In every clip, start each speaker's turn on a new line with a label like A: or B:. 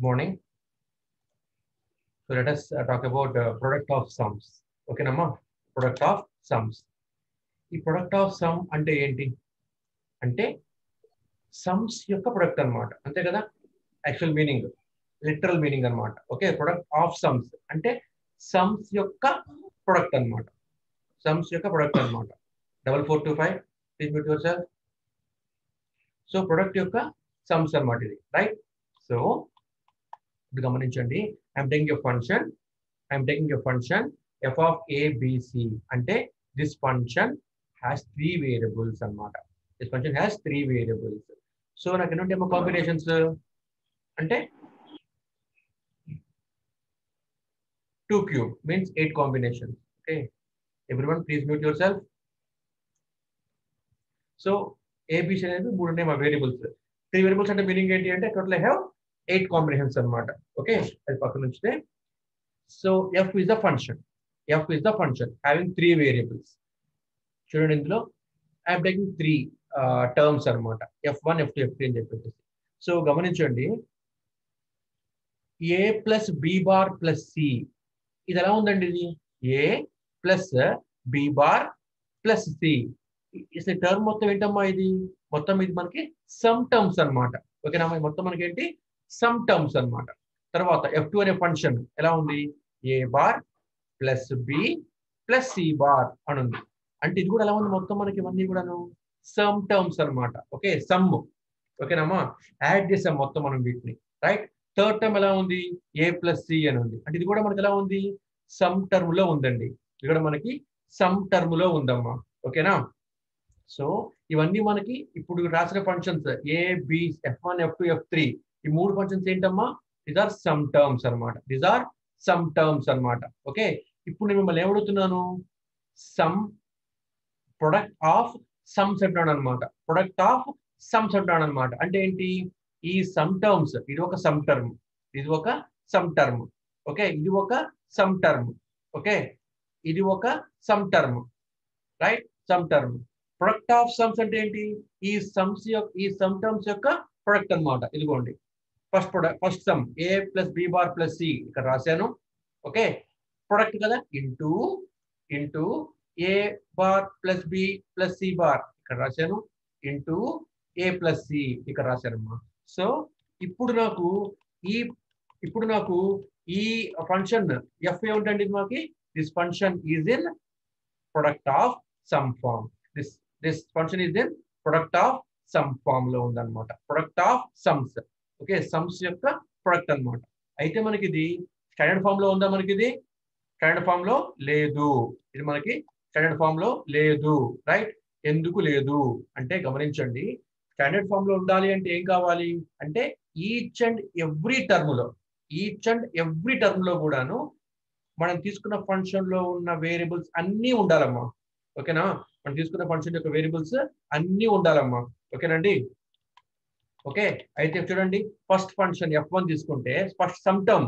A: morning. So let us uh, talk about uh, product of sums. Okay, నమ్మా product of sums. ఈ product of sum అంటే ఏంటి అంటే sums యొక్క product అన్నమాట అంతే కదా యాక్చువల్ మీనింగ్ లిటరల్ మీనింగ్ అన్నమాట ఓకే ప్రొడక్ట్ ఆఫ్ సమ్స్ అంటే సమ్స్ యొక్క ప్రొడక్ట్ అన్నమాట సమ్స్ యొక్క ప్రొడక్ట్ అన్నమాట double four two five please mute yourself so product యొక్క సమ్స్ అన్నమాట ఇది రైట్ సో ఇప్పుడు గమనించండి I'm taking a function I'm taking a function F of ABC అంటే this function has three variables అన్నమాట this function has three variables so నాకు ఎన్ని ఉంటాయి కాంబినేషన్స్ అంటే two cube means eight combinations okay every one please mute yourself so ABC అనేది మూడు ఉన్నాయి మా వేరియబుల్స్ త్రీ వేరియబుల్స్ అంటే మీనింగ్ ఏంటి అంటే టోటల్ హ్యావ్ ఎయిట్ కాంబినేషన్స్ అనమాట ఓకే అది పక్కన ఉంచితే so F is the function F is the function having three variables చూడండి ఇందులో ఐఎమ్ టేకింగ్ త్రీ టర్మ్స్ అనమాట F one F two F three అని చెప్పేసి సో గమనించండి A plus B bar plus C ఇది ఎలా ఉందండి ఇది A plus B bar plus C term మొత్తం ఏంటమ్మా ఇది మొత్తం ఇది మనకి సమ్ టర్మ్స్ అనమాట ఓకేనా మొత్తం మనకి ఏంటి సమ్ టర్మ్స్ అనమాట తర్వాత ఎఫ్ టూ అనే ఫంక్షన్ ఎలా ఉంది A bar plus B plus C bar అని ఉంది అంటే ఇది కూడా ఎలా ఉంది మొత్తం మనకి ఇవన్నీ కూడాను సమ్ టర్మ్స్ అనమాట ఓకే సమ్ ఓకేనమ్మా యాడ్ చేసాం మొత్తం మనం వీటిని రైట్ థర్డ్ టర్మ్ ఎలా ఉంది ఏ ప్లస్ సి అని ఉంది అంటే ఇది కూడా మనకి ఎలా ఉంది సమ్ టర్మ్ లో ఉందండి ఇక్కడ మనకి సమ్ టర్మ్ లో ఉందమ్మా ఓకేనా సో ఇవన్నీ మనకి ఇప్పుడు రాసిన functions A B F one F two F three ఈ మూడు ఫంక్షన్స్ ఏంటమ్మా దీస్ ఆర్ సమ్ టర్మ్స్ అనమాట దీస్ ఆర్ సమ్ టర్మ్స్ అనమాట ఓకే ఇప్పుడు నేను మిమ్మల్ని ఏమడుగుతున్నాను సమ్ ప్రొడక్ట్ ఆఫ్ సమ్స్ అంటాడు అనమాట ప్రొడక్ట్ ఆఫ్ సమ్స్ అంటాడు అనమాట అంటే ఏంటి ఈ సమ్ టర్మ్స్ ఇది ఒక సమ్ టర్మ్ ఇది ఒక సమ్ టర్మ్ ఓకే ఇది ఒక సమ్ టర్మ్ ఓకే ఇది ఒక sum term right sum term product of sums అంటే ఏంటి ఈ సమ్స్ యొక్క ఈ సమ్ టర్మ్స్ యొక్క ప్రొడక్ట్ అనమాట ఇదిగోండి first product first sum A plus B bar plus C ఇక్కడ రాశాను ఓకే ప్రొడక్ట్ కదా into into A bar plus B plus C bar ఇక్కడ రాశాను ఇంటూ ఏ ప్లస్ సి ఇక్కడ రాశానమ్మా సో ఇప్పుడు నాకు ఈ ఇప్పుడు నాకు ఈ ఫంక్షన్ ఎఫ్ ఏమిటండి మాకి this function is in product of sum form this this function is in product of sum form లో ఉందన్నమాట product of sums okay sums యొక్క ప్రొడక్ట్ అనమాట అయితే మనకి ఇది స్టాండర్డ్ ఫామ్ లో ఉందా మనకి ఇది స్టాండర్డ్ ఫామ్ లో లేదు ఇది మనకి స్టాండర్డ్ ఫామ్ లో లేదు రైట్ ఎందుకు లేదు అంటే గమనించండి స్టాండర్డ్ ఫామ్ లో ఉండాలి అంటే ఏం కావాలి అంటే ఈచ్ అండ్ ఎవ్రీ టర్మ్ లో ఈచ్ అండ్ ఎవ్రీ టర్మ్ లో కూడాను మనం తీసుకున్న ఫంక్షన్ లో ఉన్న వేరియబుల్స్ అన్నీ ఉండాలమ్మా ఓకేనా మనం తీసుకున్న ఫంక్షన్ యొక్క వేరియబుల్స్ అన్నీ ఉండాలమ్మా ఓకేనండి ఓకే అయితే చూడండి ఫస్ట్ ఫంక్షన్ ఎఫ్ వన్ తీసుకుంటే ఫస్ట్ సమ్ టర్మ్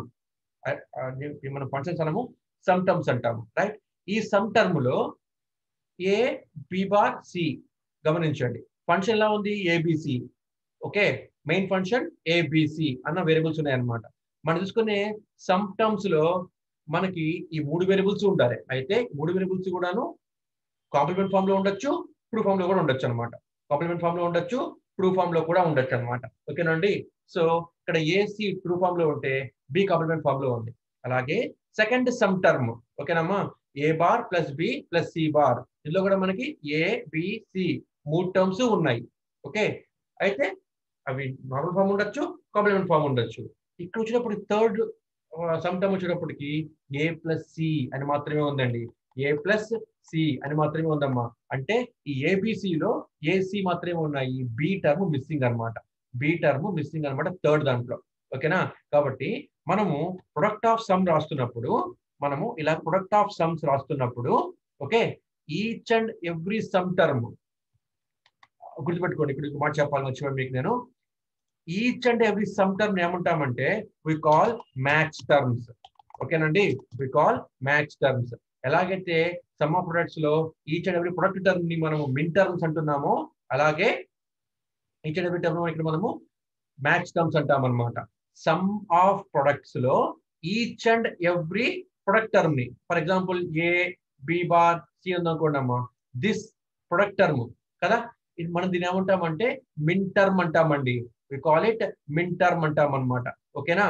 A: మనం ఫంక్షన్స్ అనము సమ్ టర్మ్స్ అంటాము రైట్ ఈ సమ్ టర్మ్ లో ఏ బి బార్ సి గమనించండి ఫంక్షన్ ఎలా ఉంది ABC okay main function ABC అన్న వేరియబుల్స్ ఉన్నాయి అనమాట మనం చూసుకునే సమ్ టర్మ్స్ లో మనకి ఈ మూడు వేరియబుల్స్ ఉండాలి అయితే మూడు వేరియబుల్స్ కూడాను కాంప్లిమెంట్ ఫామ్ లో ఉండొచ్చు ట్రూ ఫామ్ లో కూడా ఉండొచ్చు అనమాట కాంప్లిమెంట్ ఫామ్ లో ఉండొచ్చు ట్రూ ఫామ్ లో కూడా ఉండొచ్చు అనమాట ఓకేనండి సో ఇక్కడ ఏసి ట్రూ ఫామ్ లో ఉంటే బి కాంప్లిమెంట్ ఫామ్ లో ఉంది అలాగే సెకండ్ సమ్ టర్మ్ ఓకేనమ్మా A bar plus B plus C bar ఇందులో కూడా మనకి ఏ బి సి మూడు టర్మ్స్ ఉన్నాయి ఓకే అయితే అవి నార్మల్ ఫామ్ ఉండొచ్చు కాంప్లిమెంట్ ఫామ్ ఉండొచ్చు ఇక్కడ వచ్చినప్పుడు థర్డ్ సమ్ టర్మ్ వచ్చేటప్పటికి ఏ ప్లస్ సి అని మాత్రమే ఉందండి ఏ ప్లస్ సి అని మాత్రమే ఉందమ్మా అంటే ఈ ఏబిసిలో ఏసి మాత్రమే ఉన్నాయి బి టర్మ్ మిస్సింగ్ అనమాట బి టర్మ్ మిస్సింగ్ అనమాట థర్డ్ దాంట్లో ఓకేనా కాబట్టి మనము ప్రొడక్ట్ ఆఫ్ సమ్ రాస్తున్నప్పుడు మనము ఇలా ప్రొడక్ట్ ఆఫ్ సమ్స్ రాస్తున్నప్పుడు okay each and every sum term గుర్తుపెట్టుకోండి ఇప్పుడు మాట చెప్పాలని వచ్చి మీకు నేను each and every sum term ఏమంటామంటే వి కాల్ మ్యాచ్ టర్మ్స్ ఓకేనండి వి కాల్ మ్యాచ్ టర్మ్స్ ఎలాగైతే సమ్ ఆఫ్ ప్రొడక్ట్స్ లో each and every product term ని మనము మిన్ టర్మ్స్ అంటున్నామో అలాగే ఈచ్ అండ్ ఎవ్రీ టర్మ్ ఇక్కడ మనము మ్యాచ్ టర్మ్స్ అంటాం అనమాట సమ్ ఆఫ్ ప్రొడక్ట్స్ లో each and every product term ని for example A B bar C ఉందనుకోండి అమ్మా దిస్ ప్రొడక్ట్ టర్మ్ కదా ఇది మనం దీని ఏమంటామంటే మిన్ టర్మ్ అంటామండి we call it min term అంటాం అనమాట ఓకేనా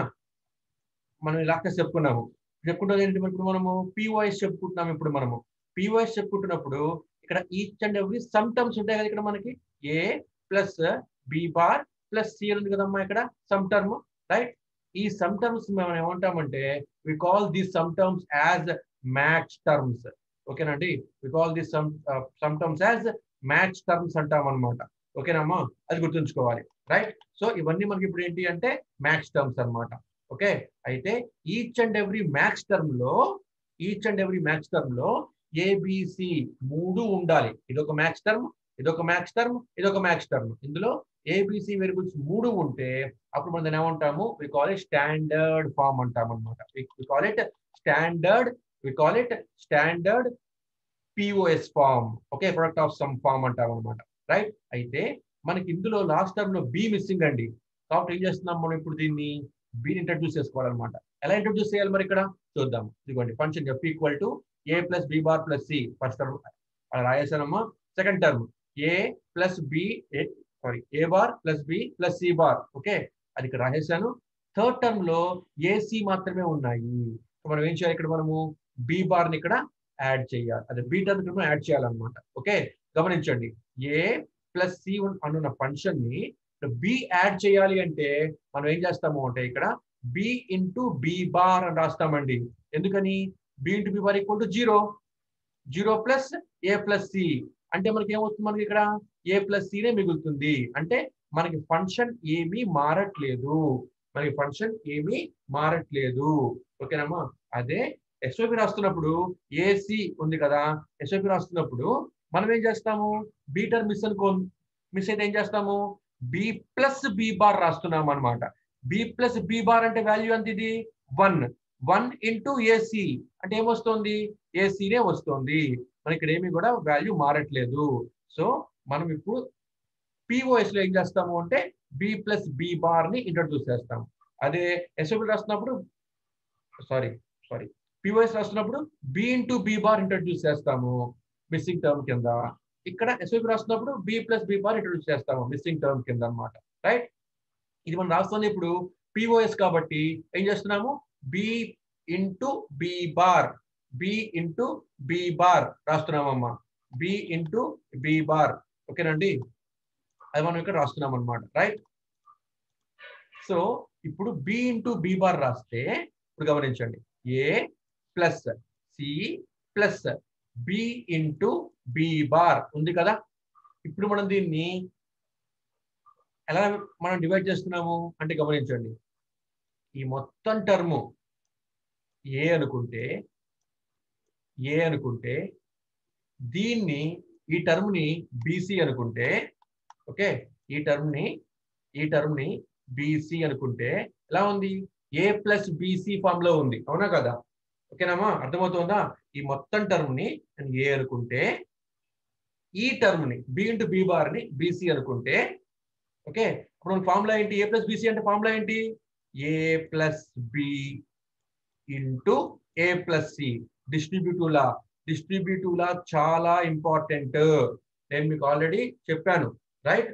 A: మనం ఇలా చెప్పుకున్నాము చెప్పుకుంటుంది ఏంటి ఇప్పుడు మనము పిఓఎస్ చెప్పుకుంటున్నాము ఇప్పుడు మనము పిఓఎస్ చెప్పుకుంటున్నప్పుడు ఇక్కడ each and every sum terms ఉంటాయి కదా ఇక్కడ మనకి A plus B bar plus C ఉంది కదమ్మా ఇక్కడ సమ్ టర్మ్ రైట్ ఈ సమ్ టర్మ్స్ మనం ఏమంటామంటే we call the sum terms as max terms ఓకేనండి we call the sum sum terms as max terms అంటాం అనమాట ఓకేనమ్మా అది గుర్తుంచుకోవాలి రైట్ సో ఇవన్నీ మనకి ఇప్పుడు ఏంటి అంటే మ్యాక్స్ టర్మ్స్ అన్నమాట ఓకే అయితే each and every max term లో each and every max term లో ఏబిసి మూడు ఉండాలి ఇదొక మ్యాక్స్ టర్మ్ ఇదొక మ్యాక్స్ టర్మ్ ఇదొక మ్యాక్స్ టర్మ్ ఇందులో ఏబిసి వేరియబుల్స్ మూడు ఉంటే అప్పుడు మనం దాన్ని ఏమంటాము we call it standard form అంటాం అనమాట we call it standard we call it standard POS form okay product of sum form అంటాం అనమాట రైట్ అయితే మనకి ఇందులో లాస్ట్ టర్మ్ లో బి మిస్సింగ్ అండి కాబట్టి ఏం చేస్తున్నాం మనం ఇప్పుడు దీన్ని బిని ఇంట్రడ్యూస్ చేసుకోవాలన్నమాట ఎలా ఇంట్రడ్యూస్ చేయాలి మరి ఇక్కడ చూద్దాం ఇదిగోండి function F equal to A plus B bar plus C first term అలా రాయేసానమ్మా second term A plus B sorry A bar plus B plus C bar okay అది ఇక్కడ రాసేసాను థర్డ్ టర్మ్ లో ఏసీ మాత్రమే ఉన్నాయి మనం ఏం చేయాలి ఇక్కడ మనము బి బార్ ని ఇక్కడ యాడ్ చేయాలి అదే బి టర్మ్ ఇక్కడ యాడ్ చేయాలన్నమాట ఓకే గమనించండి ఏ ప్లస్ సి అనున్న ఫంక్షన్ ని బి యాడ్ చేయాలి అంటే మనం ఏం చేస్తాము అంటే ఇక్కడ బి ఇంటూ బి బార్ అని రాస్తామండి ఎందుకని B into B bar equal to zero zero plus A plus C అంటే మనకి ఏమవుతుంది మనకి ఇక్కడ ఏ ప్లస్ సినే మిగులుతుంది అంటే మనకి ఫంక్షన్ ఏమీ మారట్లేదు మనకి ఫంక్షన్ ఏమీ మారట్లేదు ఓకేనమ్మా అదే ఎస్ఓపి రాస్తున్నప్పుడు ఏసి ఉంది కదా ఎస్ఓపి రాస్తున్నప్పుడు మనం ఏం చేస్తాము బీటర్ మిస్ అనుకో మిస్ అయితే ఏం చేస్తాము బి ప్లస్ బి బార్ రాస్తున్నాం అనమాట బి ప్లస్ బి బార్ అంటే వాల్యూ ఎంత ఇది వన్ వన్ ఇంటూ ఏసీ అంటే ఏమొస్తుంది ఏసీనే వస్తుంది మనకి ఇక్కడ ఏమి కూడా వాల్యూ మారట్లేదు సో మనం ఇప్పుడు పిఓఎస్ లో ఏం చేస్తాము అంటే బి ప్లస్ బి బార్ ని ఇంట్రడ్యూస్ చేస్తాం అదే ఎస్ఓపి రాస్తున్నప్పుడు సారీ సారీ పిఓఎస్ రాస్తున్నప్పుడు B into B bar introduce చేస్తాము మిస్సింగ్ టర్మ్ కింద ఇక్కడ ఎస్ఓపి రాస్తున్నప్పుడు B plus B bar introduce చేస్తాము మిస్సింగ్ టర్మ్ కింద అనమాట రైట్ ఇది మనం రాస్తుంది ఇప్పుడు పిఓఎస్ కాబట్టి ఏం చేస్తున్నాము B into B bar B into B bar రాస్తున్నామమ్మా బి ఇంటూ బి బార్ ఓకేనండి అది మనం ఇక్కడ రాస్తున్నాం అనమాట రైట్ సో ఇప్పుడు బి ఇంటూ బి బార్ రాస్తే ఇప్పుడు గమనించండి A plus C plus B into B bar ఉంది కదా ఇప్పుడు మనం దీన్ని ఎలా మనం డివైడ్ చేస్తున్నాము అంటే గమనించండి ఈ మొత్తం టర్ము ఏ అనుకుంటే ఏ అనుకుంటే దీన్ని ఈ టర్మ్ ని బీసీ అనుకుంటే ఓకే ఈ టర్మ్ ని ఈ టర్మ్ ని బీసీ అనుకుంటే ఎలా ఉంది ఏ ప్లస్ బీసీ ఫామ్ లో ఉంది అవునా కదా ఓకేనామా అర్థమవుతుందా ఈ మొత్తం టర్మ్ ని నేను ఏ అనుకుంటే ఈ టర్మ్ ని బి ఇంటూ బి బార్ ని బీసీ అనుకుంటే ఓకే ఇప్పుడు ఫార్ములా ఏంటి ఏ ప్లస్ బీసీ అంటే ఫార్ములా ఏంటి A plus B into A plus C distributive law distributive law చాలా ఇంపార్టెంట్ నేను మీకు ఆల్రెడీ చెప్పాను right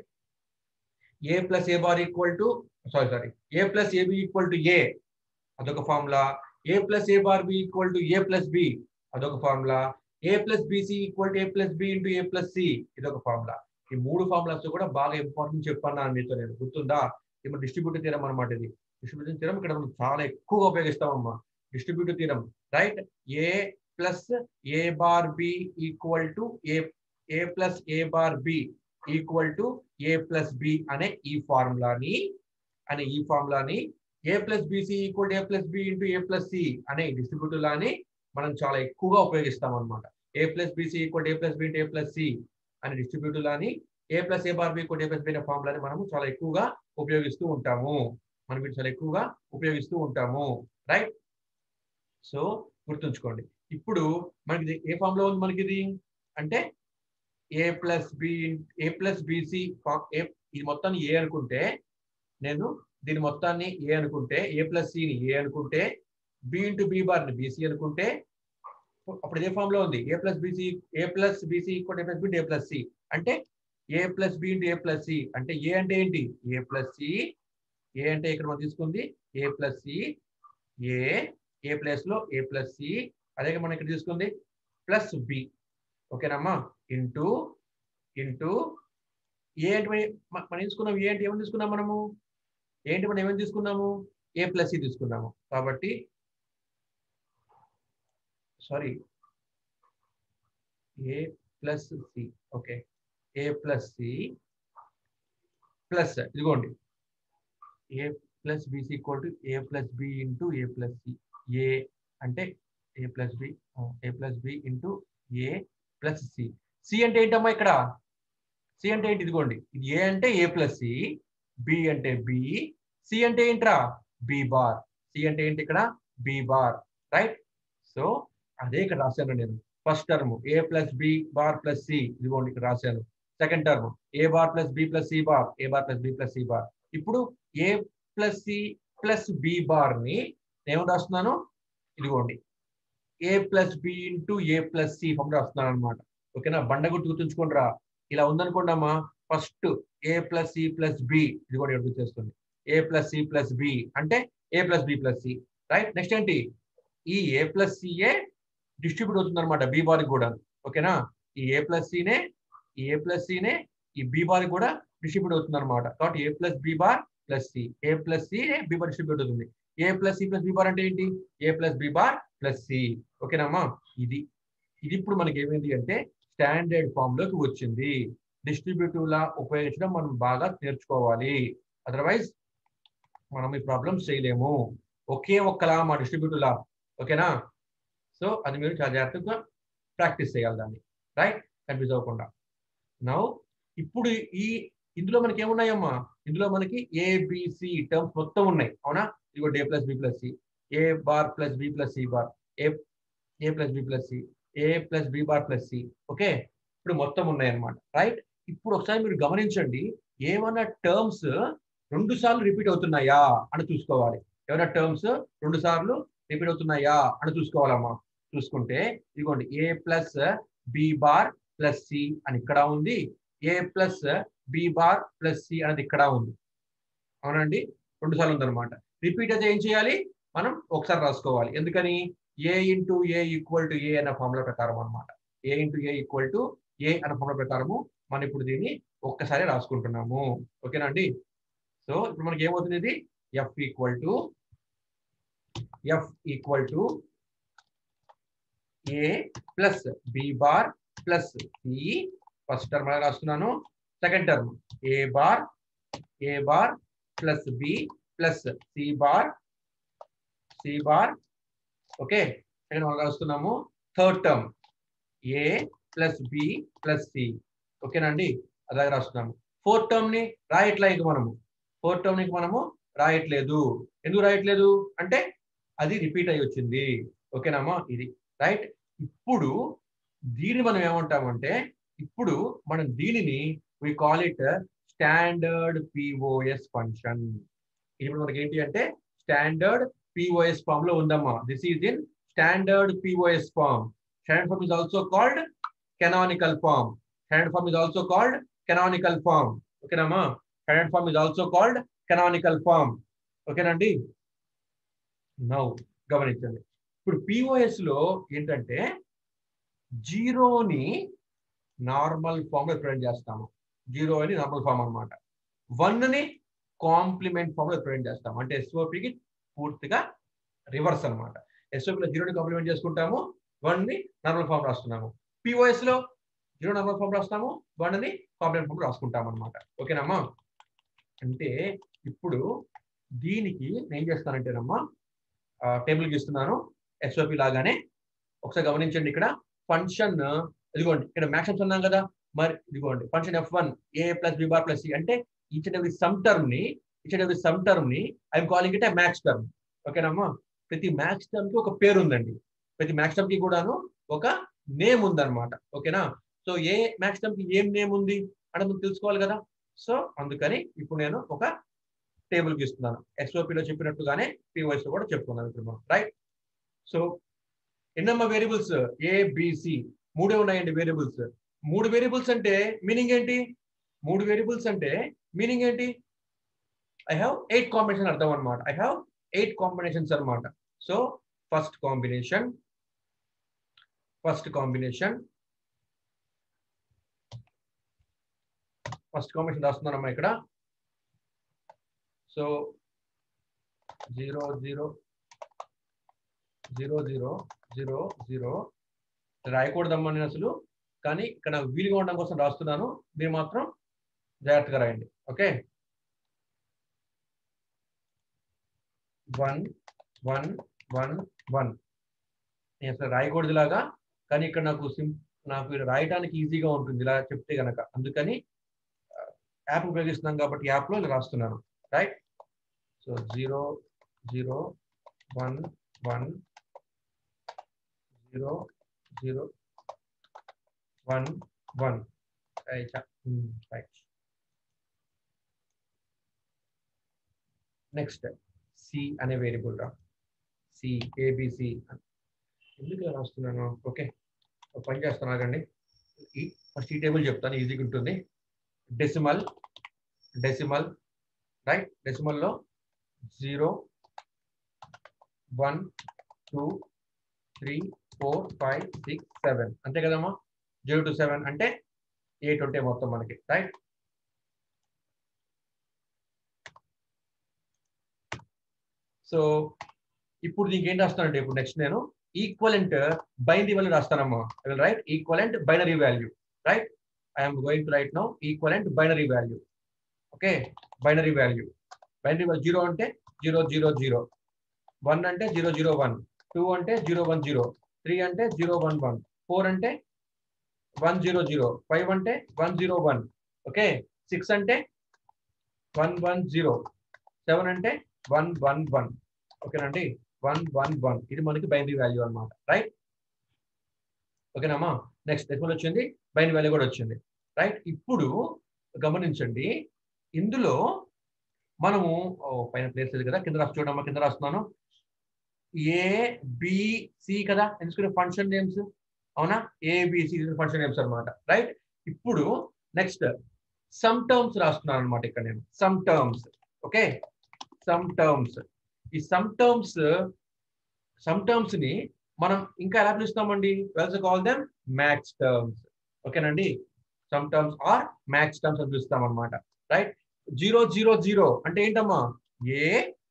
A: A plus A bar equal to sorry sorry A plus AB equal to A అదొక formula A plus A bar B equal to A plus B అదొక formula A plus BC equal to A plus B into A plus C ఇదొక formula ఈ మూడు formulas కూడా బాగా important చెప్పాను మీతో నేను గుర్తుందా ఇప్పుడు డిస్ట్రిబ్యూటివ్ తీరం అనమాట ఇది డిస్ట్రిబ్యూటివ్ తీరం ఇక్కడ మనం చాలా ఎక్కువగా ఉపయోగిస్తామమ్మా distributive theorem right A plus A bar B equal to A A plus A bar B equal to A plus B అనే ఈ ఫార్ములాని అనే ఈ ఫార్ములాని A plus BC equal A plus B into A plus C అనే distributive లాని మనం చాలా ఎక్కువగా ఉపయోగిస్తాం అనమాట A plus BC equal A plus B into A plus C అనే డిస్ట్రిబ్యూటివ్ లాని A plus A bar B equal A plus B అనే ఫార్ములాని మనము చాలా ఎక్కువగా ఉపయోగిస్తూ ఉంటాము మనం వీటి చాలా ఎక్కువగా ఉపయోగిస్తూ ఉంటాము రైట్ సో గుర్తుంచుకోండి ఇప్పుడు మనకి ఏ ఫామ్ లో ఉంది మనకి ఇది అంటే A plus B A plus BC A ఇది మొత్తం ఏ అనుకుంటే నేను దీని మొత్తాన్ని ఏ అనుకుంటే ఏ ప్లస్ సిని ఏ అనుకుంటే బి ఇంటూ బి బార్ ని బీసీ అనుకుంటే అప్పుడు ఇదే ఫామ్ లో ఉంది A plus BC A plus BC equal A plus B A plus C అంటే A plus B into A plus C అంటే ఏ అంటే ఏంటి ఏ ప్లస్ సి ఏ అంటే ఇక్కడ మనం తీసుకుంది A plus C A A plus లో A plus C అదే మనం ఇక్కడ తీసుకుంది ప్లస్ బి ఓకేనమ్మా ఇంటూ ఇంటూ ఏ అంటే మనం- మ- మనం తీసుకున్నాం ఏ అంటే ఏమని తీసుకున్నాం మనము ఏంటి మనం ఏమని తీసుకున్నాము ఏ ప్లస్ సి తీసుకున్నాము కాబట్టి sorry A plus C okay A plus C plus ఇదిగోండి A plus BC equal to A plus B into A plus C A అంటే A plus B A plus B into A plus C C అంటే ఏంటమ్మా ఇక్కడ C అంటే ఏంటి ఇదిగోండి ఇది A అంటే ఏ ప్లస్ సి బి అంటే బి సి అంటే ఏంట్రా బి బార్ సి అంటే ఏంటి ఇక్కడ బి బార్ రైట్ సో అదే ఇక్కడ రాశాను నేను first term A plus B bar plus C ఇదిగోండి ఇక్కడ రాశాను second term A bar plus B plus C bar A bar plus B plus C bar ఇప్పుడు A plus C plus B bar ని నేను రాస్తున్నాను ఇదిగోండి A plus B into A plus C form రాస్తున్నాను అనమాట ఓకేనా బండ గుర్తు గుర్తుంచుకోండి రా ఇలా ఉందనుకోండి అమ్మా first A plus C plus B ఇది కూడా ఇక్కడ గుర్తొస్తుంది A plus C plus B అంటే A plus B plus C right next ఏంటి ఈ ఏ ప్లస్ సిఏ డిస్ట్రిబ్యూట్ అవుతుంది అనమాట బి బార్ కూడా ఓకేనా ఈ ఏ ప్లస్ సినే ఈ ఏ ప్లస్ సినే ఈ బి బార్ కూడా డిస్ట్రిబ్యూట్ అవుతుంది అనమాట కాబట్టి A plus B bar plus C A plus C B bar distribute అవుతుంది A plus C plus B bar అంటే ఏంటి A plus B bar plus C ఓకేనమ్మా ఇది ఇది ఇప్పుడు మనకి ఏమైంది అంటే స్టాండర్డ్ ఫామ్ లోకి వచ్చింది డిస్ట్రిబ్యూటివ్ లా ఉపయోగించడం మనం బాగా నేర్చుకోవాలి అదర్వైజ్ మనం ఈ ప్రాబ్లమ్స్ చేయలేము ఒకే ఒక్కలా మా డిస్ట్రిబ్యూటివ్ లా ఓకేనా సో అది మీరు చాలా జాగ్రత్తగా ప్రాక్టీస్ చేయాలి దాన్ని రైట్ కన్ఫ్యూజ్ అవ్వకుండా నౌ ఇప్పుడు ఈ ఇందులో మనకి ఏమున్నాయమ్మా ఇందులో మనకి ఏబిసి టర్మ్స్ మొత్తం ఉన్నాయి అవునా ఇదిగో A plus B plus C A bar plus B plus C bar A A plus B plus C A plus B bar plus C okay ఇప్పుడు మొత్తం ఉన్నాయి అన్నమాట రైట్ ఇప్పుడు ఒకసారి మీరు గమనించండి ఏమన్నా టర్మ్స్ రెండు సార్లు రిపీట్ అవుతున్నాయా అని చూసుకోవాలి ఏమైనా టర్మ్స్ రెండు సార్లు రిపీట్ అవుతున్నాయా అని చూసుకోవాలమ్మా చూసుకుంటే ఇదిగోండి A plus B bar plus C అని ఇక్కడ ఉంది A plus B bar plus C అనేది ఇక్కడ ఉంది అవునండి రెండు సార్లు ఉందన్నమాట రిపీట్ అయితే ఏం చేయాలి మనం ఒకసారి రాసుకోవాలి ఎందుకని A into A equal to A అన్న ఫార్ములా ప్రకారం అనమాట A into A equal to A అన్న ఫార్ములా ప్రకారము మనం ఇప్పుడు దీన్ని ఒక్కసారి రాసుకుంటున్నాము ఓకేనా అండి సో ఇప్పుడు మనకి ఏమవుతుంది ఇది F equal to F equal to A plus B bar plus C first term అలా రాస్తున్నాను second term A bar A bar plus B plus C bar C bar okay second మనం రాస్తున్నాము third term A plus B plus C ఓకేనండి అలాగే రాస్తున్నాము fourth term ని రాయట్లే ఇక మనము ఫోర్త్ టర్మ్ ని మనము రాయట్లేదు ఎందుకు రాయట్లేదు అంటే అది రిపీట్ అయ్యి వచ్చింది ఓకేనామా ఇది రైట్ ఇప్పుడు దీన్ని మనం ఏమంటామంటే ఇప్పుడు మనం దీనిని we call it standard POS function ఇప్పుడు మనకి ఏంటి అంటే స్టాండర్డ్ పిఓఎస్ ఫామ్ లో ఉందమ్మా this is in standard POS form standard form is also called canonical form standard form is also called canonical form ఓకేనమ్మా standard form is also called canonical form ఓకేనండి now గమనించండి ఇప్పుడు POS లో ఏంటంటే జీరోని normal form లో represent చేస్తాము zero అని నార్మల్ ఫామ్ అనమాట వన్ ని కాంప్లిమెంట్ ఫామ్ లో రిప్రజెంట్ చేస్తాము అంటే ఎస్ఓపికి పూర్తిగా రివర్స్ అనమాట ఎస్ఓపిలో జీరోని కాంప్లిమెంట్ చేసుకుంటాము వన్ ని నార్మల్ ఫామ్ రాస్తున్నాము పిఓఎస్ లో జీరో నార్మల్ ఫామ్ రాస్తాము వన్ ని కాంప్లిమెంట్ ఫామ్ రాసుకుంటాం అనమాట ఓకేనమ్మా అంటే ఇప్పుడు దీనికి నేను ఏం చేస్తానంటేనమ్మా టేబుల్ గీస్తున్నాను ఎస్ఓపి లాగానే ఒకసారి గమనించండి ఇక్కడ ఫంక్షన్ ఇదిగోండి ఇక్కడ మ్యాక్సిమం ఉన్నాం కదా మరి ఇదిగోండి function F one A plus B bar plus C అంటే each and every sum term ని each and every sum term ని I'm calling it max term ఓకేనమ్మా ప్రతి మ్యాక్స్ టర్మ్ కి ఒక పేరు ఉందండి ప్రతి మ్యాక్స్ టర్మ్ కి కూడాను ఒక నేమ్ ఉందన్నమాట ఓకేనా సో ఏ మ్యాక్స్ టర్మ్ కి ఏం నేమ్ ఉంది అని మనం తెలుసుకోవాలి కదా సో అందుకని ఇప్పుడు నేను ఒక టేబుల్ గీస్తున్నాను ఎక్స్ఓపిలో చెప్పినట్టుగానే పీవైస్ లో కూడా చెప్పుకున్నాను ఇప్పుడు మనం రైట్ సో ఎన్నమ్మ వేరియబుల్స్ ఏ బిసి మూడే ఉన్నాయండి వేరియబుల్స్ మూడు వేరియబుల్స్ అంటే మీనింగ్ ఏంటి మూడు వేరియబుల్స్ అంటే మీనింగ్ ఏంటి ఐ హ్యావ్ ఎయిట్ కాంబినేషన్ అర్థం అనమాట ఐ హ్యావ్ ఎయిట్ కాంబినేషన్స్ అనమాట so first combination first combination first combination రాస్తున్నానమ్మా ఇక్కడ so zero zero zero zero zero zero రాయకూడదమ్మా నేను అసలు కానీ ఇక్కడ నాకు వీలుగా ఉండడం కోసం రాస్తున్నాను మీరు మాత్రం జాగ్రత్తగా రాయండి okay one one one one నేను అసలు రాయకూడదు ఇలాగా కానీ ఇక్కడ నాకు సిం నాకు రాయడానికి ఈజీగా ఉంటుంది ఇలా చెప్తే గనక అందుకని యాప్ ఉపయోగిస్తున్నాం కాబట్టి యాప్లో ఇలా రాస్తున్నాను right so zero zero one one zero zero one one right right next C అనే వేరియబుల్ రా సి ఏబిసి ఎందుకు ఇలా రాస్తున్నాను ఓకే పని చేస్తాను ఆగండి ఈ ఫస్ట్ ఈ టేబుల్ చెప్తాను ఈజీగా ఉంటుంది డెసిమల్ డెసిమల్ రైట్ డెసిమల్లో zero one two three four five six seven అంతే కదమ్మా జీరో టు సెవెన్ అంటే ఎయిట్ ఉంటాయి మొత్తం మనకి రైట్ సో ఇప్పుడు దీనికి ఏం రాస్తానంటే ఇప్పుడు నెక్స్ట్ నేను ఈక్వలెంట్ బైనరీ వాల్యూ రాస్తానమ్మా I will write equivalent binary value right I'm going to write now equivalent binary value okay binary value binary value zero అంటే జీరో జీరో జీరో వన్ అంటే zero zero one two అంటే zero one zero three అంటే zero one one four అంటే one zero zero five అంటే one zero one okay six అంటే one one zero seven అంటే one one one ఓకేనండి one one one ఇది మనకి binary value అనమాట రైట్ ఓకేనమ్మా నెక్స్ట్ డెసిమల్ వచ్చింది బైనరీ వాల్యూ కూడా వచ్చింది రైట్ ఇప్పుడు గమనించండి ఇందులో మనము పైన ప్లేస్ లేదు కదా కింద రాసి చూడమ్మా కింద రాస్తున్నాను ఏ బిసి కదా ఎందుకంటే ఫంక్షన్ నేమ్స్ అవునా ఏబిసి ఫంక్షన్ నేమ్స్ అనమాట రైట్ ఇప్పుడు నెక్స్ట్ సమ్ టర్మ్స్ రాస్తున్నాను అనమాట ఇక్కడ నేను sum terms okay sum terms ఈ సమ్ టర్మ్స్ సమ్ టర్మ్స్ ని మనం ఇంకా ఎలా పిలుస్తామండి we'll call them max terms ఓకేనండి sum terms are max terms అని పిలుస్తాం అనమాట రైట్ జీరో జీరో జీరో అంటే ఏంటమ్మా A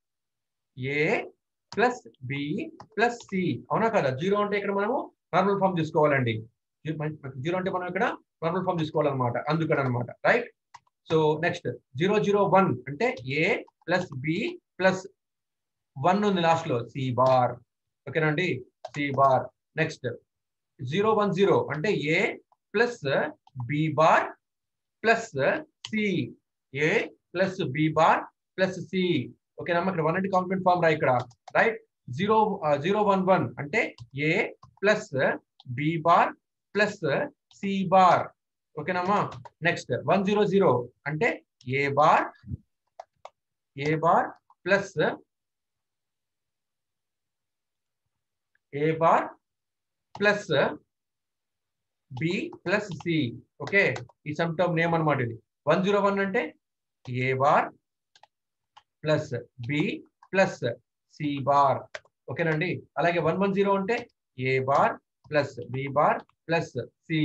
A: A plus B plus C అవునా కదా జీరో అంటే ఇక్కడ మనము నార్మల్ ఫామ్ తీసుకోవాలండి జీరో అంటే మనం ఇక్కడ నార్మల్ ఫామ్ తీసుకోవాలన్నమాట అందుకని అనమాట right so next zero zero one అంటే A plus B plus one ఉంది లాస్ట్ లో సి బార్ ఓకేనండి C bar next zero one zero అంటే A plus B bar plus C A plus B bar plus C ఓకేనమ్మా ఇక్కడ one అంటే complement form రా ఇక్కడ right zero zero one one అంటే A plus B bar plus C bar ఓకేనమ్మా next one zero zero అంటే A bar A bar plus A bar plus B plus C okay ఈ sum term name అనమాట ఇది one zero one అంటే A bar plus B plus C bar ఓకేనండి అలాగే one one zero అంటే A bar plus B bar plus C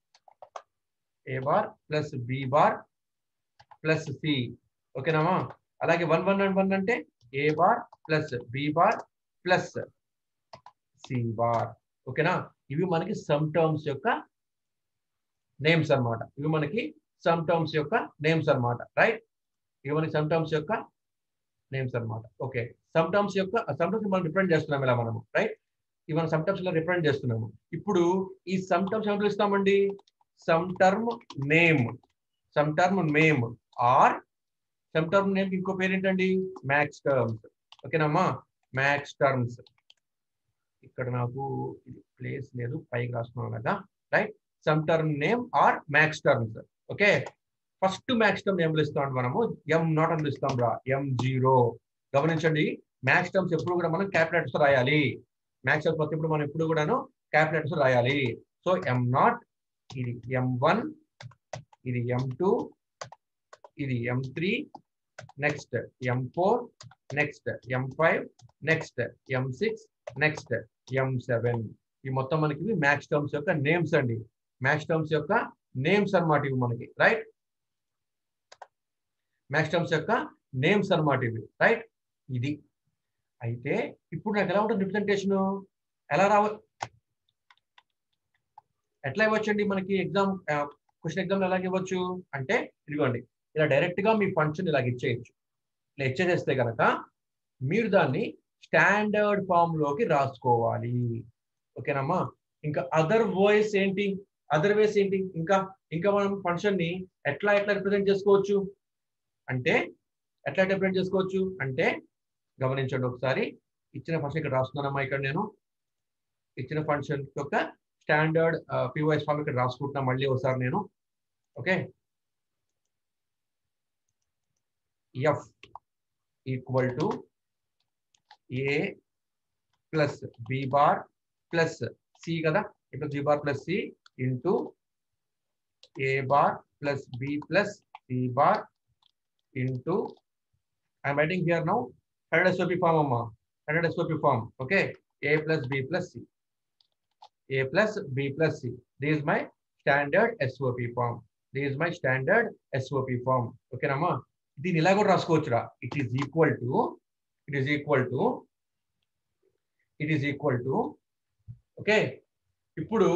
A: A bar plus B bar plus C ఓకేనామా అలాగే one one one అంటే A bar plus B bar plus C bar ఓకేనా ఇవి మనకి sum terms యొక్క నేమ్స్ అన్నమాట ఇవి మనకి సమ్ టర్మ్స్ యొక్క నేమ్స్ అన్నమాట రైట్ ఇవి మనకి సమ్ టర్మ్స్ యొక్క నేమ్స్ అన్నమాట ఓకే సమ్ టర్మ్స్ యొక్క సమ్ టర్మ్స్ మనం రిప్రజెంట్ చేస్తున్నాం ఇలా మనము రైట్ ఇవి మనం సమ్ టర్మ్స్ ఇలా రిప్రజెంట్ చేస్తున్నాము ఇప్పుడు ఈ సమ్ టర్మ్స్ ఏమని పిలుస్తామండి sum term name sum term name or sum term name ఇంకో పేరు ఏంటండి మ్యాక్స్ టర్మ్స్ ఓకేనమ్మా మ్యాక్స్ టర్మ్స్ ఇక్కడ నాకు ఇది ప్లేస్ లేదు పైకి రాసుకున్నాను కదా right sum term name or max terms okay first max term ఏం పిలుస్తాం మనము ఎం నాట్ అని పిలుస్తాం రా ఎం జీరో గమనించండి మ్యాక్స్ టర్మ్స్ ఎప్పుడు కూడా మనం క్యాపిటల్స్ రాయాలి మ్యాక్స్ టర్మ్స్ వచ్చినప్పుడు మనం ఎప్పుడు కూడాను క్యాపిటల్స్ రాయాలి సో ఎం నాట్ ఇది ఎం వన్ ఇది ఎం టూ ఇది M three next M four next M five next M six next M seven ఈ మొత్తం మనకి మ్యాక్స్ టర్మ్స్ యొక్క నేమ్స్ అండి మ్యాక్స్ టర్మ్స్ యొక్క నేమ్స్ అన్నమాట ఇవి మనకి రైట్ మ్యాక్స్ టర్మ్స్ యొక్క నేమ్స్ అన్నమాట ఇవి రైట్ ఇది అయితే ఇప్పుడు నాకు ఎలా ఉంటుంది రిప్రజెంటేషన్ ఎలా రావ ఎట్లా ఇవ్వచ్చండి మనకి ఎగ్జామ్ క్వశ్చన్ ఎగ్జామ్ ఎలాగ ఇవ్వచ్చు అంటే ఇదిగోండి ఇలా డైరెక్ట్ గా మీ ఫంక్షన్ ఇలాగ ఇచ్చేయచ్చు ఇలా ఇచ్చేసేస్తే కనుక మీరు దాన్ని స్టాండర్డ్ ఫామ్ లోకి రాసుకోవాలి ఓకేనమ్మా ఇంకా అదర్ వాయిస్ ఏంటి అదర్ వేస్ ఏంటి ఇంకా ఇంకా మనం ఫంక్షన్ ని ఎట్లా ఎట్లా రిప్రజెంట్ చేసుకోవచ్చు అంటే ఎట్లా రిప్రజెంట్ చేసుకోవచ్చు అంటే గమనించండి ఒకసారి ఇచ్చిన ఫంక్షన్ ఇక్కడ రాస్తున్నానమ్మా ఇక్కడ నేను ఇచ్చిన ఫంక్షన్ యొక్క స్టాండర్డ్ పివైస్ ఫామ్ ఇక్కడ రాసుకుంటున్నా మళ్ళీ ఒకసారి నేను okay F equal to A plus B bar plus C కదా ఇప్పుడు B bar plus C into A bar plus B plus C bar into I'm writing here now hundred SOP form అమ్మా hundred SOP form okay A plus B plus C a plus b plus c. This is my standard SOP form. This is my standard SOP form. Okay, Nama? దీన్ని ఇలా కూడా రాసుకోవచ్చురా it is equal to it is equal to it is equal to okay ఇప్పుడు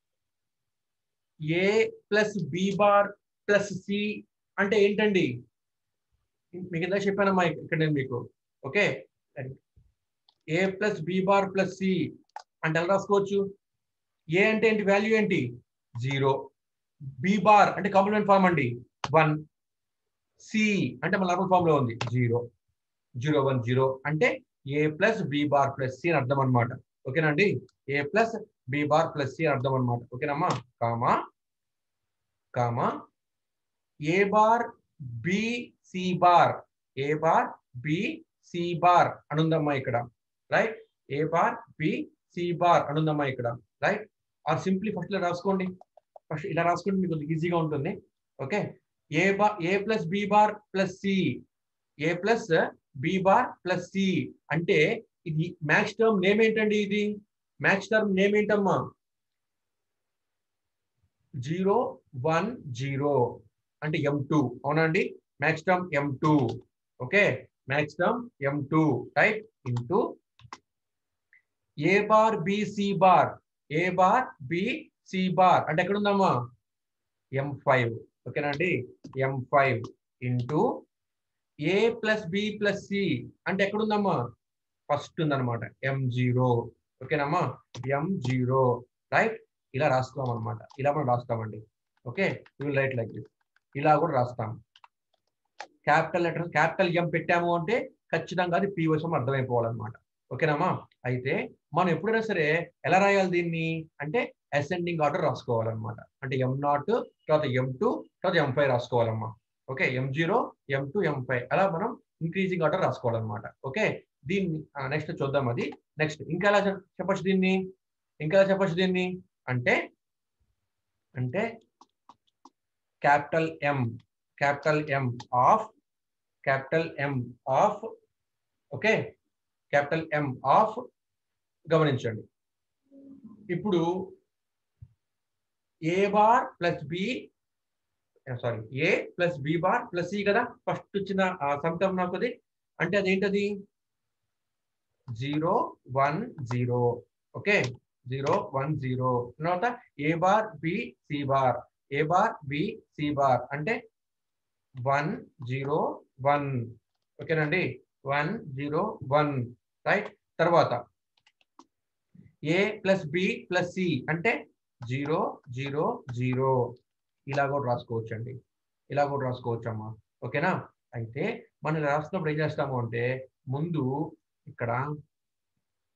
A: A plus B bar plus C అంటే ఏంటండి మీకు ఇందాక చెప్పానమ్మా ఇక్కడ నేను మీకు okay A plus B bar plus C అంటే ఎలా రాసుకోవచ్చు ఏ అంటే ఏంటి వాల్యూ ఏంటి జీరో బి బార్ అంటే కాంప్లిమెంట్ ఫామ్ అండి వన్ సి అంటే మన నార్మల్ ఫామ్ లో ఉంది జీరో జీరో వన్ జీరో అంటే A plus B bar plus C అని అర్థం అనమాట ఓకేనా అండి A plus B bar plus C అని అర్థం అనమాట ఓకేనమ్మా comma comma A bar B C bar A bar B C bar అనుందమ్మా ఇక్కడ right A bar B C bar అనుందమ్మా ఇక్కడ రైట్ ఆర్ సింప్లీ ఫస్ట్ ఇలా రాసుకోండి ఫస్ట్ ఇలా రాసుకుంటే మీకు ఈజీగా ఉంటుంది okay A bar A plus B bar plus C A plus B bar plus C అంటే ఇది మ్యాక్స్ టర్మ్ నేమ్ ఏంటండి ఇది మ్యాక్స్ టర్మ్ నేమ్ ఏంటమ్మా జీరో వన్ జీరో అంటే ఎం టూ అవునా అండి max term M two okay max term M two right into A bar B C bar A bar B C bar అంటే ఎక్కడ ఉందమ్మా M five ఓకేనండి M five into A plus B plus C అంటే ఎక్కడ ఉందమ్మా first ఉందన్నమాట ఎం zero ఓకేనమ్మా ఎం zero right ఇలా రాసుకోం అనమాట ఇలా మనం రాస్తామండి okay will write like this ఇలా కూడా రాస్తాం క్యాపిటల్ లెటర్ క్యాపిటల్ ఎం పెట్టాము అంటే ఖచ్చితంగా అది పి కోసం అర్థమైపోవాలన్నమాట ఓకేనమ్మా అయితే మనం ఎప్పుడైనా సరే ఎలా రాయాలి దీన్ని అంటే అసెండింగ్ ఆర్డర్ రాసుకోవాలన్నమాట అంటే ఎం నాట్ తర్వాత ఎం టూ తర్వాత ఎం ఫైవ్ రాసుకోవాలమ్మా okay M zero M two M five అలా మనం ఇంక్రీజింగ్ ఆర్డర్ రాసుకోవాలన్నమాట ఓకే దీన్ని నెక్స్ట్ చూద్దాం అది నెక్స్ట్ ఇంకా ఎలా చెప్పచ్చు దీన్ని ఇంకా ఎలా చెప్పచ్చు దీన్ని అంటే అంటే capital M capital M of capital M of okay capital M of గమనించండి ఇప్పుడు A bar plus B sorry A plus B bar plus C కదా ఫస్ట్ వచ్చిన సంతం నాకు అది అంటే అదేంటది zero one zero okay zero one zero తర్వాత A bar B C bar A bar B C bar అంటే వన్ జీరో వన్ ఓకేనండి వన్ జీరో వన్ రైట్ తర్వాత A plus B plus C అంటే జీరో జీరో జీరో ఇలా కూడా రాసుకోవచ్చు అండి ఇలా కూడా రాసుకోవచ్చు అమ్మా ఓకేనా అయితే మనం రాస్తున్నప్పుడు ఏం చేస్తాము అంటే ముందు ఇక్కడ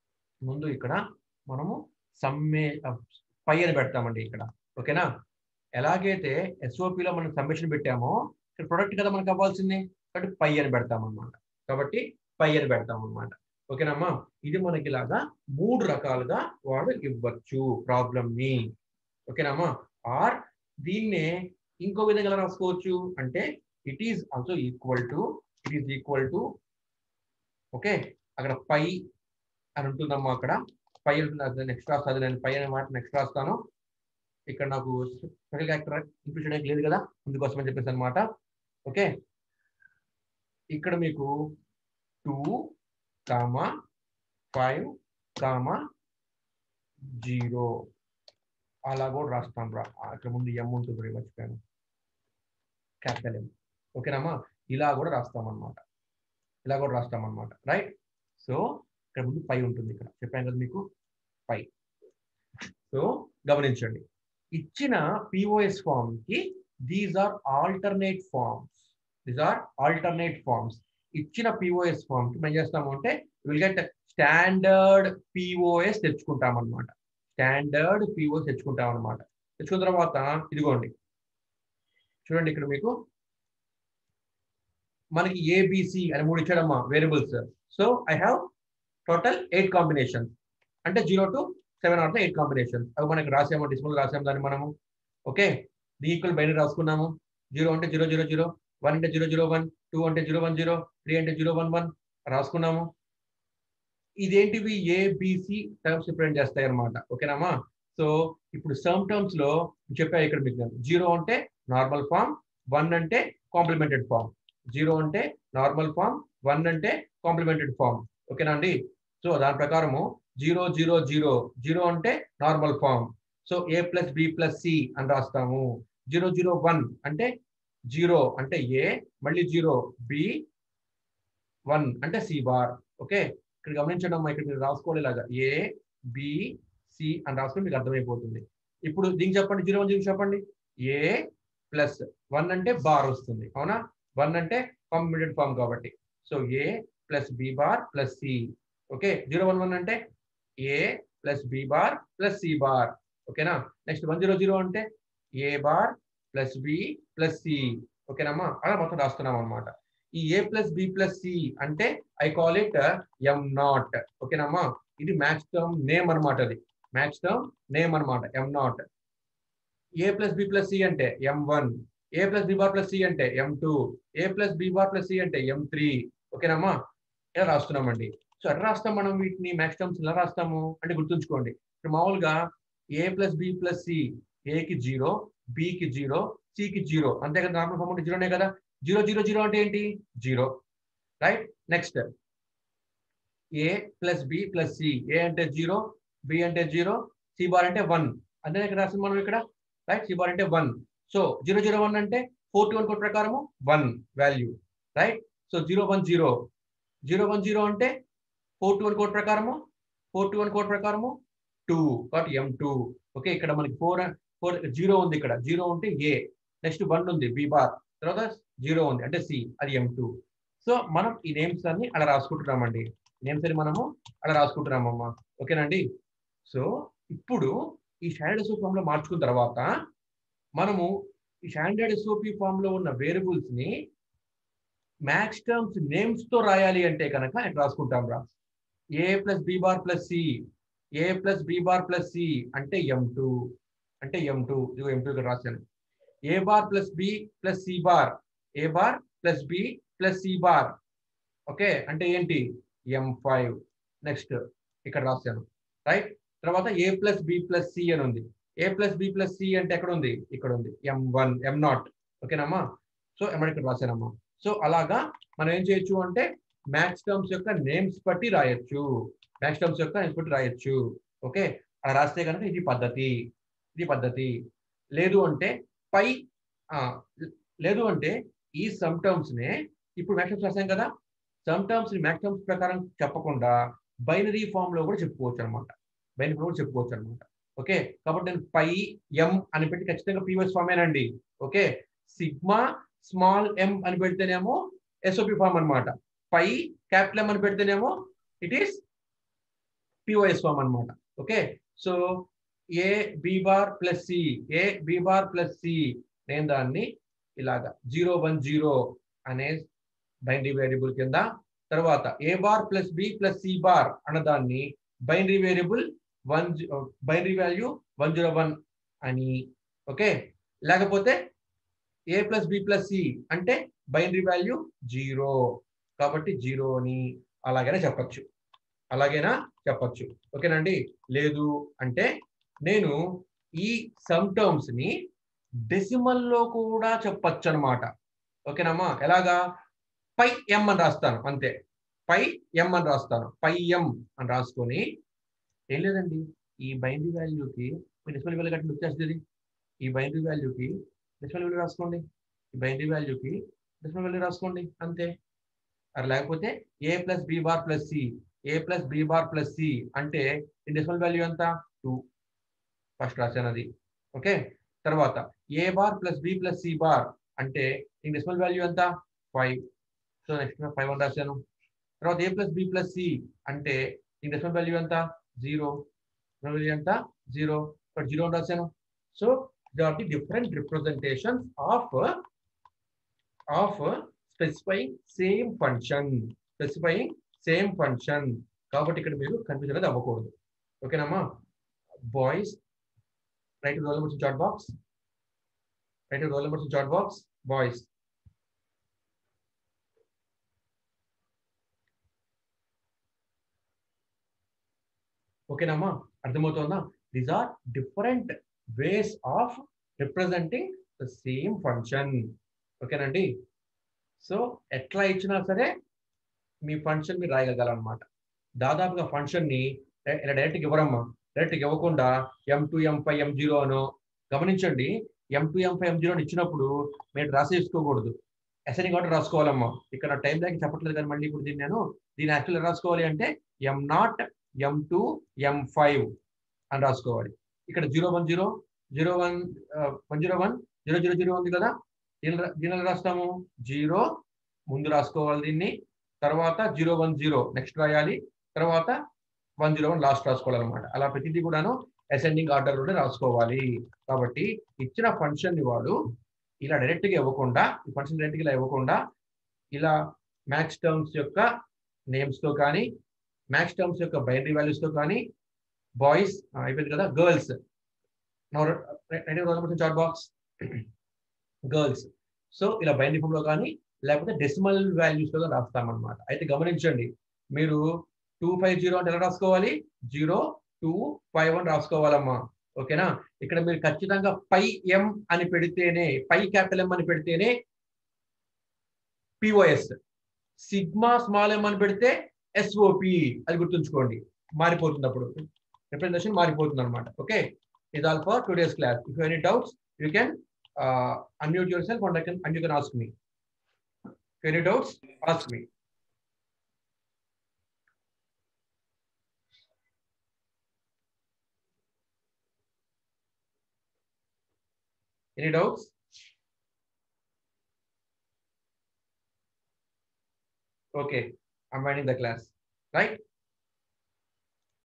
A: ముందు ఇక్కడ మనము సమ్మే పై అని పెడతామండి ఇక్కడ ఓకేనా ఎలాగైతే SOP లో మనం సబ్మిషన్ పెట్టామో ఇక్కడ ప్రొడక్ట్ కదా మనకు అవ్వాల్సింది కాబట్టి పై అని పెడతాం అనమాట కాబట్టి పై అని పెడతాం అనమాట ఓకేనమ్మా ఇది మనకి ఇలాగా మూడు రకాలుగా వాడు ఇవ్వచ్చు ప్రాబ్లమ్ ని ఓకేనమ్మా ఆర్ దీన్నే ఇంకో విధంగా ఎలా రాసుకోవచ్చు అంటే it is also equal to it is equal to okay అక్కడ పై అని ఉంటుందమ్మా అక్కడ పై ఉంటుంది నెక్స్ట్ రాస్తుంది నేను పై అనే మాట నెక్స్ట్ రాస్తాను ఇక్కడ నాకు స్పెషల్ క్యారెక్టర్ ఇంప్లీట్ చేయడానికి లేదు కదా అందుకోసం అని చెప్పేసి అనమాట ఓకే ఇక్కడ మీకు two comma five comma zero అలా కూడా రాస్తాం రా అక్కడ ముందు ఎం ఉంటుంది రే, మర్చిపోయాను క్యాపిటల్ ఎం ఓకేనమ్మా ఇలా కూడా రాస్తాం అనమాట ఇలా కూడా రాస్తాం అనమాట రైట్ సో ఇక్కడ ముందు పై ఉంటుంది ఇక్కడ చెప్పాను కదా మీకు పై సో గమనించండి ఇచ్చిన పిఓఎస్ ఫామ్ కి these are alternate forms these are alternate forms ఇచ్చిన పిఓఎస్ ఫామ్ కి మేము చేస్తాము అంటే విల్ గెట్ స్టాండర్డ్ పిఓఎస్ తెచ్చుకుంటాం అనమాట స్టాండర్డ్ పిఓఎస్ తెచ్చుకుంటాం అనమాట తెచ్చుకున్న తర్వాత ఇదిగోండి చూడండి ఇక్కడ మీకు మనకి ఏబిసి అని మూడు ఇచ్చాడమ్మా variables so I have total eight combination అంటే zero to seven or eight combination అవి మనకి రాసాము డిస్ప్లే రాసాము దాన్ని మనము ఓకే ది ఈక్వల్ బైనరీ రాసుకున్నాము జీరో అంటే జీరో జీరో జీరో వన్ అంటే జీరో జీరో వన్ టూ అంటే జీరో వన్ జీరో త్రీ అంటే జీరో వన్ వన్ రాసుకున్నాము ఇదేంటివి ఏబిసి టర్మ్స్ రిప్రజెంట్ చేస్తాయి అనమాట ఓకేనామా సో ఇప్పుడు సమ్ టర్మ్స్ లో చెప్పా ఇక్కడ మీకు జీరో అంటే నార్మల్ ఫామ్ వన్ అంటే కాంప్లిమెంటెడ్ ఫామ్ జీరో అంటే నార్మల్ ఫామ్ వన్ అంటే కాంప్లిమెంటెడ్ ఫామ్ ఓకేనా అండి సో దాని ప్రకారము జీరో జీరో జీరో జీరో అంటే normal form so A plus B plus C అని రాస్తాము జీరో జీరో వన్ అంటే జీరో అంటే ఏ మళ్ళీ జీరో బి వన్ అంటే సి బార్ ఓకే ఇక్కడ గమనించడం అమ్మా, ఇక్కడ మీరు రాసుకోవాలి ఇలాగా ఏ బి సి అని రాసుకుని మీకు అర్థమైపోతుంది ఇప్పుడు దీనికి చెప్పండి జీరో వన్ జీరో చెప్పండి ఏ ప్లస్ వన్ అంటే బార్ వస్తుంది అవునా వన్ అంటే కాంబినేటెడ్ ఫామ్ కాబట్టి so A plus B bar plus C okay zero one one అంటే A plus B bar plus C bar ఓకేనా నెక్స్ట్ వన్ జీరో జీరో అంటే A bar plus B plus C ఓకేనమ్మా అలా మొత్తం రాస్తున్నాం అనమాట ఈ A plus B plus C అంటే I call it M not ఓకేనమ్మా ఇది మ్యాక్స్ టర్మ్ నేమ్ అనమాట అది మ్యాక్స్ టర్మ్ నేమ్ అనమాట M not A plus B plus C అంటే M one A plus B bar plus C అంటే M two A plus B bar plus C అంటే M three ఓకేనమ్మా ఇలా రాస్తున్నామండి so ఎట్లా రాస్తాం మనం వీటిని మ్యాక్స్ టర్మ్స్ ఎలా రాస్తాము అంటే గుర్తుంచుకోండి ఇప్పుడు మామూలుగా A plus B plus C ఏకి జీరో బికి జీరో సికి జీరో అంతే కదా నార్మల్ ఫార్మ్ అంటే జీరోనే కదా జీరో జీరో జీరో అంటే ఏంటి zero right next A plus B plus C A అంటే జీరో బి అంటే జీరో సి బార్ అంటే వన్ అంతే ఇక్కడ రాసింది మనం ఇక్కడ రైట్ సి బార్ అంటే one so zero zero one అంటే ఫోర్ టు వన్ కోడ్ ప్రకారము one value right so zero one zero zero one zero అంటే ఫోర్ టు వన్ కోడ్ ప్రకారము ఫోర్ టు వన్ కోడ్ ప్రకారము టూ కాబట్టి M two okay ఇక్కడ మనకి four four zero ఉంది ఇక్కడ జీరో ఉంటే ఏ నెక్స్ట్ వన్ ఉంది బి బార్ తర్వాత జీరో ఉంది అంటే సి అది ఎం టూ సో మనం ఈ నేమ్స్ అన్ని అలా రాసుకుంటున్నామండి నేమ్స్ అని మనము అలా రాసుకుంటున్నామమ్మా ఓకేనండి సో ఇప్పుడు ఈ స్టాండర్డ్ ఎస్ఓపి ఫామ్ లో మార్చుకున్న తర్వాత మనము ఈ స్టాండర్డ్ ఎస్ఓపి ఫామ్ లో ఉన్న వేరియబుల్స్ ని మ్యాక్స్ టర్మ్స్ నేమ్స్ తో రాయాలి అంటే కనుక ఇట్లా రాసుకుంటాం రా A plus B bar plus C A plus B bar plus C అంటే ఎం టూ అంటే ఎం టూ ఇదిగో ఎం టూ ఇక్కడ రాశాను A bar plus B plus C bar A bar plus B plus C bar okay అంటే ఏంటి M five next ఇక్కడ రాశాను right తర్వాత A plus B plus C అని ఉంది A plus B plus C అంటే ఎక్కడ ఉంది ఇక్కడ ఉంది ఎం వన్ ఎం నాట్ ఓకేనమ్మా సో ఎం ఇక్కడ రాశానమ్మా సో అలాగా మనం ఏం చేయొచ్చు అంటే మ్యాక్స్ టర్మ్స్ యొక్క నేమ్స్ బట్టి రాయొచ్చు మ్యాక్స్ టర్మ్స్ యొక్క నేమ్స్ బట్టి రాయొచ్చు ఓకే అలా రాస్తే కనుక ఇది పద్ధతి ఇది పద్ధతి లేదు అంటే పై ఆ, లేదు అంటే ఈ సమ్ టర్మ్స్ నే ఇప్పుడు మ్యాక్స్ టర్మ్స్ రాసాం కదా సమ్ టర్మ్స్ మ్యాక్స్ టర్మ్స్ ప్రకారం చెప్పకుండా బైనరీ ఫామ్ లో కూడా చెప్పుకోవచ్చు అనమాట బైనరీ ఫామ్ కూడా చెప్పుకోవచ్చు అనమాట ఓకే కాబట్టి నేను పై ఎం అని పెట్టి ఖచ్చితంగా ప్రీవియస్ ఫామేనండి ఓకే సిగ్మా స్మాల్ ఎం అని పెడితేనేమో ఎస్ఓపి ఫామ్ అన్నమాట పై క్యాపిటల్ ఎం అని పెడితేనేమో ఇట్ ఈస్ పిఓఎస్ ఫామ్ అన్నమాట okay so A B bar plus C A B bar plus C నేను దాన్ని ఇలాగా జీరో వన్ జీరో అనే బైనరీ వేరియబుల్ కింద తర్వాత A bar plus B plus C bar అన్నదాన్ని binary variable one binary value one zero one అని okay లేకపోతే A plus B plus C అంటే బైనరీ వాల్యూ జీరో కాబట్టి జీరో అని అలాగైనా చెప్పచ్చు అలాగైనా చెప్పచ్చు ఓకేనండి లేదు అంటే నేను ఈ సమ్ టర్మ్స్ ని డెసిమల్ లో కూడా చెప్పచ్చు అనమాట ఓకేనమ్మా ఎలాగా పై ఎం అని రాస్తాను అంతే పై ఎం అని రాస్తాను పై ఎం అని రాసుకొని ఏం లేదండి ఈ బైనరీ వాల్యూకి మీరు డెసిమల్ వాల్యూ కట్టి వచ్చేస్తుంది ఈ బైనరీ వాల్యూకి డెసిమల్ వాల్యూ రాసుకోండి ఈ బైనరీ వాల్యూకి డెసిమల్ వాల్యూ రాసుకోండి అంతే అది లేకపోతే A plus B bar plus C A plus B bar plus C అంటే ఈ డెసిమల్ వాల్యూ ఎంత టూ ఫస్ట్ రాశాను అది ఓకే తర్వాత A bar plus B plus C bar అంటే ఈ డెసిమల్ వాల్యూ ఎంత ఫైవ్ సో నెక్స్ట్ ఫైవ్ అని రాశాను తర్వాత A plus B plus C అంటే ఈ డెసిమల్ వాల్యూ ఎంత జీరో వాల్యూ ఎంత జీరో ఇక్కడ జీరో అని రాశాను so they are the different representations of of specifying same function specifying same function కాబట్టి ఇక్కడ మీరు కన్ఫ్యూజన్ అనేది అవ్వకూడదు ఓకేనమ్మా boys right roll numbers chat box right roll numbers chat box boys ఓకేనమ్మా అర్థమవుతుందా these are different ways of representing the same function ఓకేనండి so ఎట్లా ఇచ్చినా సరే మీ ఫంక్షన్ మీరు రాయగలగాలన్నమాట దాదాపుగా ఫంక్షన్ ని ఇలా డైరెక్ట్గా ఇవ్వరమ్మా డైరెక్ట్గా ఇవ్వకుండా M two M five M zero అనో గమనించండి M two M five M zero ఇచ్చినప్పుడు మీరు రాసేసుకోకూడదు ఎస్ఎన్ కాబట్టి రాసుకోవాలమ్మా ఇక్కడ టైం దాకా చెప్పట్లేదు కానీ మళ్ళీ ఇప్పుడు దీన్ని నేను దీన్ని యాక్చువల్ రాసుకోవాలి అంటే M not M two M five అని రాసుకోవాలి ఇక్కడ zero one zero zero one one zero one zero zero zero ఉంది కదా దీని దీని రాస్తాము జీరో ముందు రాసుకోవాలి దీన్ని తర్వాత జీరో వన్ జీరో నెక్స్ట్ రాయాలి తర్వాత వన్ జీరో వన్ లాస్ట్ రాసుకోవాలన్నమాట అలా ప్రతిదీ కూడాను అసెండింగ్ ఆర్డర్ లోనే రాసుకోవాలి కాబట్టి ఇచ్చిన ఫంక్షన్ ని వాడు ఇలా డైరెక్ట్ గా ఇవ్వకుండా ఈ ఫంక్షన్ డైరెక్ట్ గా ఇలా ఇవ్వకుండా ఇలా మ్యాక్స్ టర్మ్స్ యొక్క నేమ్స్ తో కానీ మ్యాక్స్ టర్మ్స్ యొక్క బైనరీ వాల్యూస్ తో కానీ బాయ్స్ అయిపోయింది కదా girls chat box girls so ఇలా బైనరీ ఫామ్ లో కానీ లేకపోతే డెసిమల్ వాల్యూస్ లో రాస్తామన్నమాట అయితే గమనించండి మీరు టూ ఫైవ్ జీరో అంటే ఎలా రాసుకోవాలి జీరో టూ ఫైవ్ అని రాసుకోవాలమ్మా ఓకేనా ఇక్కడ మీరు ఖచ్చితంగా పై ఎం అని పెడితేనే పై క్యాపిటల్ ఎం అని పెడితేనే పిఓఎస్ సిగ్మా స్మాల్ ఎం అని పెడితే ఎస్ఓపి అది గుర్తుంచుకోండి మారిపోతుంది అప్పుడు రిప్రజెంటేషన్ మారిపోతుంది అనమాట ఓకే ఇది all for today's class if any doubts you can unmute yourself and I can and you can ask me. Any doubts? Ask me. Any doubts? Okay, I'm winding the class, right?